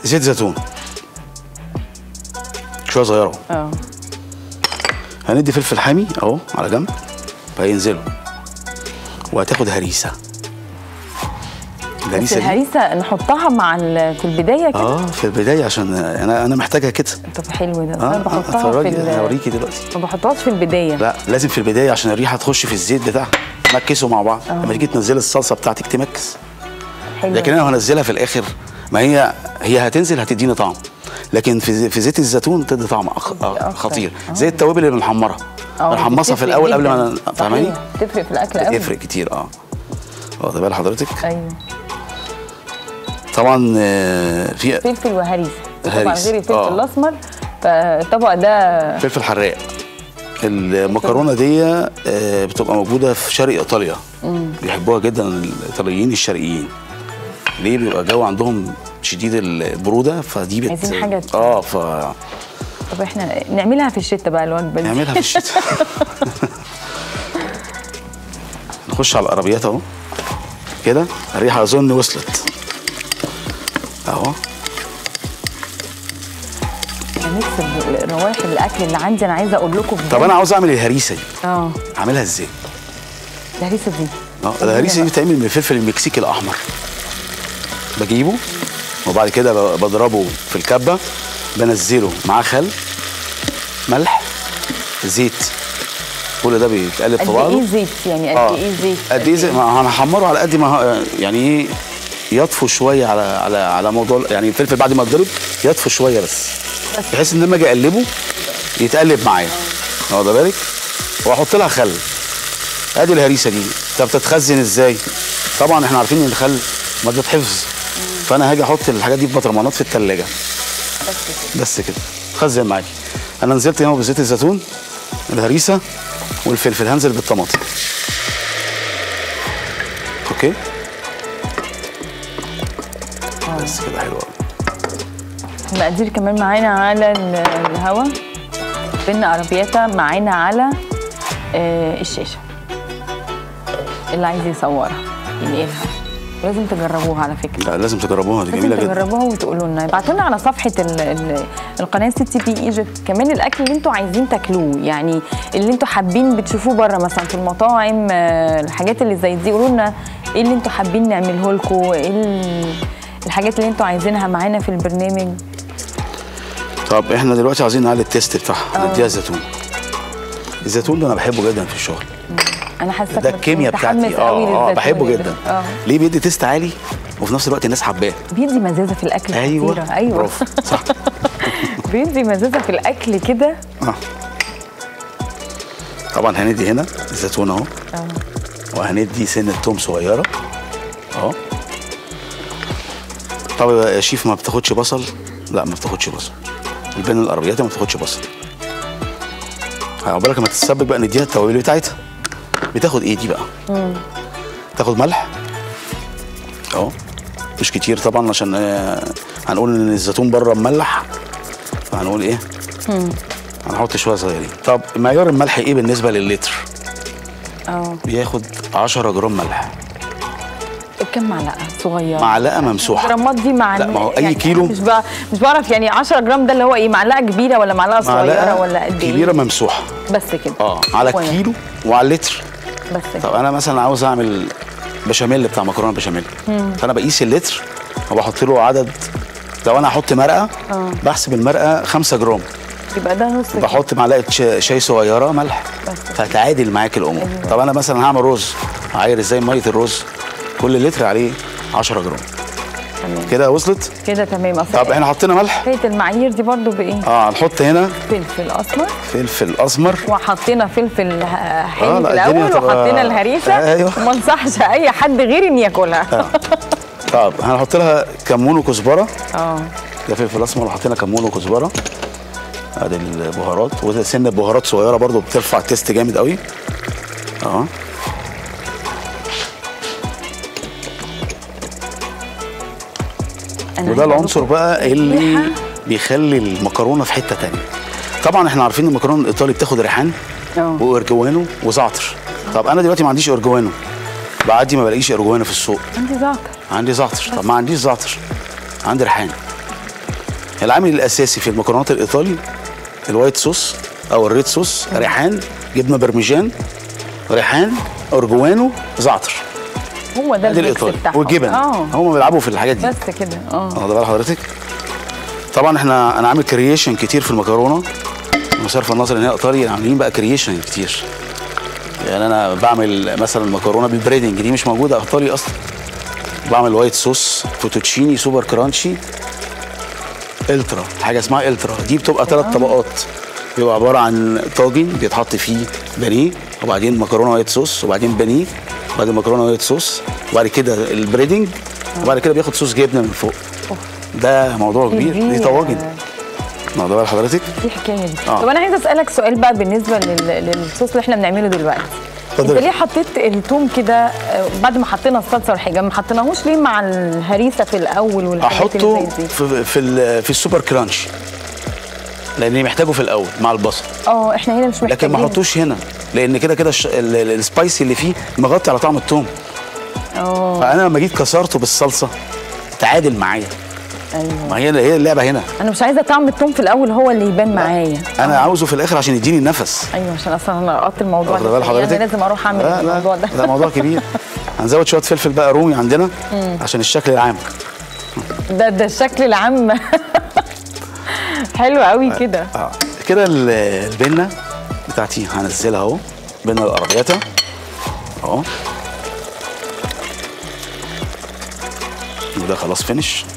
زيت زيتون شويه صغيره اهو اه هندي فلفل حامي اهو على جنب فهينزلوا وهتاخد هريسه بس الهريسه دي الهريسه نحطها مع ال- في البدايه كده اه في البدايه عشان انا انا محتاجها كده طب حلو ده اه انا آه، بحطها في اتفرجي ال- هوريكي دلوقتي ما بحطهاش في البدايه لا لازم في البدايه عشان الريحه تخش في الزيت بتاعها مكسوا مع بعض لما تيجي تنزلي الصلصه بتاعتك تمكس حلو لكن انا هنزلها في الاخر ما هي هي هتنزل هتديني طعم لكن في في زيت الزيتون تدي طعم أخ... أكتر. خطير آه. زي التوابل اللي محمره آه، بنحمصها في بتفرق الاول قبل جداً. ما ن- فاهماني صحيح، تفرق في الاكل قوي يفرق كتير اه واخد بال حضرتك ايوه طبعا آه، في فلفل وهريسه طبعا هريسة، غير الفلفل آه. الاسمر فالطبق ده فلفل حراق المكرونه دي آه، بتبقى موجوده في شرق ايطاليا بيحبوها جدا الايطاليين الشرقيين ليه بيبقى جو عندهم شديد البروده فدي بت عايزين حاجة اه ف طب احنا نعملها في الشتاء بقى الوجبه دي نعملها في الشتاء نخش على القرابيات اهو كده الريحه اظن وصلت اهو هنكسب روائح الاكل اللي عندي انا عايزه اقول لكم طب انا عاوز اعمل الهريسه دي اه اعملها ازاي الهريسه دي اه الهريسه دي بتتعمل من الفلفل المكسيكي الاحمر بجيبه وبعد كده ب- بضربه في الكبه بنزله معاه خل ملح زيت كل ده بيتقلب قد في بعضه ايه زيت يعني قد آه. ايه زيت قد ايه زي ما هنحمره على قد ما ه- يعني ايه يطفو شويه على على على موضوع يعني الفلفل بعد ما اتضرب يطفو شويه بس بس. بحيث ان لما اجي اقلبه يتقلب معايا واخد بالك واحط لها خل ادي الهريسه دي طب تتخزن ازاي طبعا احنا عارفين ان الخل ماده حفظ فانا هاجي احط الحاجات دي في بطرمانات في الثلاجه بس كده بس كده خزن معاكي انا نزلت هنا بزيت الزيتون الهريسه والفلفل هنزل بالطماطم اوكي بس كده حلو قوي المقادير كمان معانا على ال- الهوا بينا عربياتا معانا على آه، الشاشه اللي عايز يصورها ينقلها لازم تجربوها على فكره لا لازم تجربوها دي لازم جميله جدا تجربوها وتقولوا لنا ابعتوا لنا على صفحه ال ال القناه سيتي بي ايجيبت كمان الاكل اللي انتوا عايزين تاكلوه يعني اللي انتوا حابين بتشوفوه بره مثلا في المطاعم آه، الحاجات اللي زي دي قولوا لنا ايه اللي انتوا حابين نعمله لكم ايه ال- الحاجات اللي انتوا عايزينها معانا في البرنامج طب احنا دلوقتي عايزين نعلي التيست بتاعها نديها زيتون الزيتون ده انا بحبه جدا في الشغل انا حاسه ده الكيمياء بتاعتي اه اه بحبه جدا اه ليه بيدي تيست عالي وفي نفس الوقت الناس حباه بيدي مزازه في الاكل ايوه خطيرة. ايوه برافو صح بيدي مزازه في الاكل كده اه طبعا هندي هنا الزيتون اهو اه وهندي سنة توم صغيرة اهو طب يا شيف ما بتاخدش بصل لا ما بتاخدش بصل البين القربيات ما بتاخدش بصل عقبالك ما تتسبك بقى نديها التوابل بتاعتها بتاخد ايه دي بقى تاخد ملح اهو مش كتير طبعا عشان آه، هنقول ان الزيتون بره مملح فهنقول ايه هنحط شويه صغيرين طب معيار الملح ايه بالنسبه للتر اه بياخد 10 جرام ملح كم معلقه صغيره معلقه ممسوحه الجرامات دي مع لا، ما هو أي كيلو- مش بقى مش بعرف يعني 10 جرام ده اللي هو ايه معلقه كبيره ولا معلقه صغيره معلقه ولا قد ايه كبيره ممسوحه بس كده اه على واحد. الكيلو وعلى اللتر بس طب كده انا مثلا عاوز اعمل بشاميل بتاع مكرونه بشاميل فانا بقيس اللتر وبحط له عدد لو انا هحط مرقه آه. بحسب المرقه 5 جرام يبقى ده نص كيلو. بحط معلقه ش- شاي صغيره ملح بس. فتعادل معاك الامور طب انا مثلا هعمل رز هعاير ازاي ميه الرز كل لتر عليه 10 جرام تمام كده وصلت كده تمام اصل طب احنا حطينا ملح حكايه المعايير دي برضو بايه اه هنحط هنا فلفل اسمر فلفل اسمر وحطينا فلفل ه- حلو آه، في لا، الدنيا الاول تبقى- وحطينا الهريسه أيوه. وما انصحش اي حد غيري ان ياكلها طب هنحط لها كمون وكزبره اه ده فلفل اسمر وحطينا كمون وكزبره ادي البهارات وده سنه بهارات صغيره برضو بترفع التيست جامد قوي اه أنا وده عايزة العنصر أقول بقى لكم اللي الريحة بيخلي المكرونه في حته تانية طبعا احنا عارفين المكرونه الايطالي بتاخد ريحان اه وارجوانو وزعتر طب انا دلوقتي ما عنديش ارجوانو بعدي ما بلاقيش ارجوانو في السوق عندي زعتر عندي زعتر طب ما عنديش زعتر عندي ريحان العامل الاساسي في المكرونات الايطالي الوايت صوص او الريد صوص ريحان جبنه برمجان ريحان ارجوانو زعتر هو ده ادي الميكس الايطالي بتاعهم والجبن اه هم بيلعبوا في الحاجات دي بس كده اه واخد بال حضرتك طبعا احنا انا عامل كرييشن كتير في المكرونه بصرف النظر ان هي ايطالي عاملين بقى كرييشن كتير يعني انا بعمل مثلا مكرونه بالبريدنج دي مش موجوده ايطالي اصلا بعمل وايت صوص فوتوتشيني سوبر كرانشي الترا حاجه اسمها الترا دي بتبقى ثلاث طبقات بيبقى عباره عن طاجن بيتحط فيه بانيه وبعدين مكرونه وايت صوص وبعدين بانيه وبعدين مكرونه وايت صوص وبعد كده البريدنج وبعد كده بياخد صوص جبنه من فوق ده موضوع كبير دي طواجن موضوع بال حضرتك دي حكايه دي آه. طب انا عايزه اسالك سؤال بقى بالنسبه لل... للصوص اللي احنا بنعمله دلوقتي اتفضلي. انت ليه حطيت التوم كده آه، بعد ما حطينا الصلصه والحاجه ما حطيناهوش ليه مع الهريسه في الاول والحاجات اللي احطه زي دي في في ال- في السوبر كرانش لاني محتاجه في الاول مع البصل اه احنا هنا مش محتاجين لكن ما احطوش هنا لان كده كده الش- ال- ال- السبايسي اللي فيه مغطي على طعم التوم اه فانا لما جيت كسرته بالصلصه تعادل معايا ايوه ما هي هي اللعبه هنا انا مش عايزه طعم التوم في الاول هو اللي يبان معايا انا عاوزه في الاخر عشان يديني النفس ايوه عشان اصلا انا لقطت الموضوع واخده ده بال حضرتك انا لازم اروح اعمل لا لا الموضوع ده ده موضوع كبير هنزود شويه فلفل بقى رومي عندنا عشان الشكل العام ده ده الشكل العام حلو قوي كده اه كده ال- البنه بتاعتي هنزلها اهو بنه الارابياتا اهو وده خلاص فينش